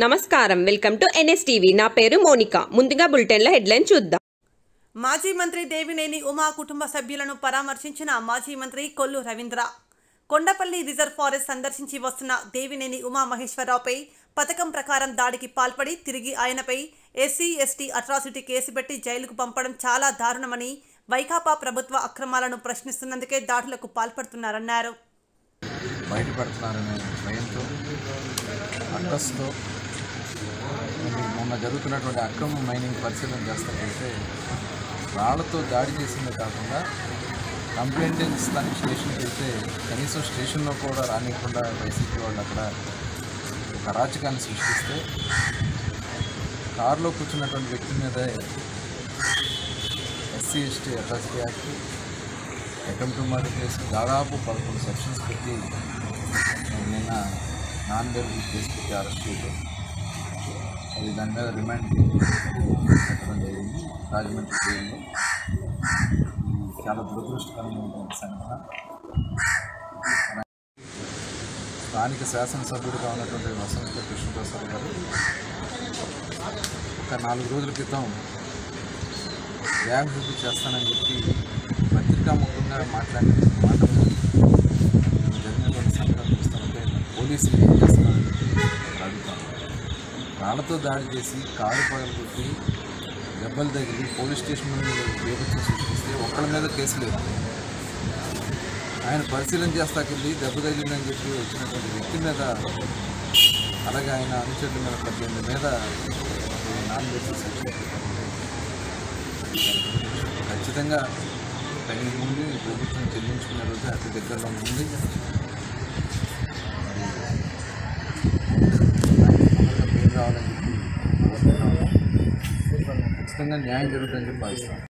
నమస్కారం welcome to NSTV నా పేరు మోనిక ముందుగా బులెటిన్ల హెడ్లైన్ చూద్దాం మాజీ మంత్రి దేవినేని ఉమా కుటుంబ సభ్యులను పరామర్శించిన మాజీ మంత్రి కొల్లు రవీంద్ర కొండపల్లి రిజర్వ్ ఫారెస్ట్ సందర్శించి వస్తున్న దేవినేని ఉమా మహేశ్వరరావుపై పథకం ప్రకారం దాడికి పాల్పడి తిరిగి ఆయనపై ఎస్సీ ఎస్టీ అట్రాసిటీ కేసు పెట్టి జైలుకు పంపడం చాలా దారుణమని వైకాపా ప్రభుత్వ అక్రమాలను ప్రశ్నిస్తున్నందుకే దాడులకు పాల్పడుతున్నారన్నారు బయటపడుతున్నారనే భయంతో అక్కస్తో మరి మొన్న జరుగుతున్నటువంటి అక్రమ మైనింగ్ పరిశీలన చేస్తున్నట్లయితే రాళ్లతో దాడి చేసిందే కాకుండా కంప్లైంట్ ఇస్తానికి స్టేషన్కి వెళ్తే కనీసం స్టేషన్లో కూడా రానియకుండా వైసీపీ వాళ్ళు అక్కడ ఒక అరాచకాన్ని సృష్టిస్తే కారులో కూర్చున్నటువంటి వ్యక్తి మీద SC ST atrocity act attempt murder case దాదాపు పదకొండు సెక్షన్స్ పెట్టి నిన్న నాన్ బెయిల్ కేసు పెట్టి అరెస్ట్ చేయడం అది దాని మీద రిమాండ్ పెట్టడం జరిగింది రాజమండ్రి జైల్లో ఇది చాలా దురదృష్టకరమైనటువంటి సంఘటన స్థానిక శాసనసభ్యుడిగా ఉన్నటువంటి వసంత కృష్ణప్రసాద్ గారు ఒక నాలుగు రోజుల క్రితం వ్యాయామం చేస్తానని చెప్పి పత్రికాముఖంగా మాట్లాడిన మాటలు జరిగినటువంటి సంఘటన చూస్తుంటే పోలీసులు ఏం చేస్తున్నారని చెప్పి అడుగుతాం రాళ్లతో దాడి చేసి కారు పగలగొట్టి దెబ్బలు తగిలి పోలీస్ స్టేషన్ ముందు బీభత్సం సృష్టిస్తే ఒక్కళ్ళ మీద కేసు లేదు ఆయన పరిశీలన చేస్తాకెళ్ళి దెబ్బ తగిలిందని చెప్పి వచ్చినటువంటి వ్యక్తి మీద అలాగే ఆయన అనుచరుల మీద పద్దెనిమిది మీద నాన్ బేసిక్ సెక్షన్ ఖచ్చితంగా తగిన ముందు ఈ ప్రభుత్వం చెల్లించుకునే రోజు అతి దగ్గరలో ఉంది మరి పేరు రావాలని చెప్పి కోరుకుంటున్నాము. ఖచ్చితంగా న్యాయం జరుగుతుందని చెప్పి భావిస్తాను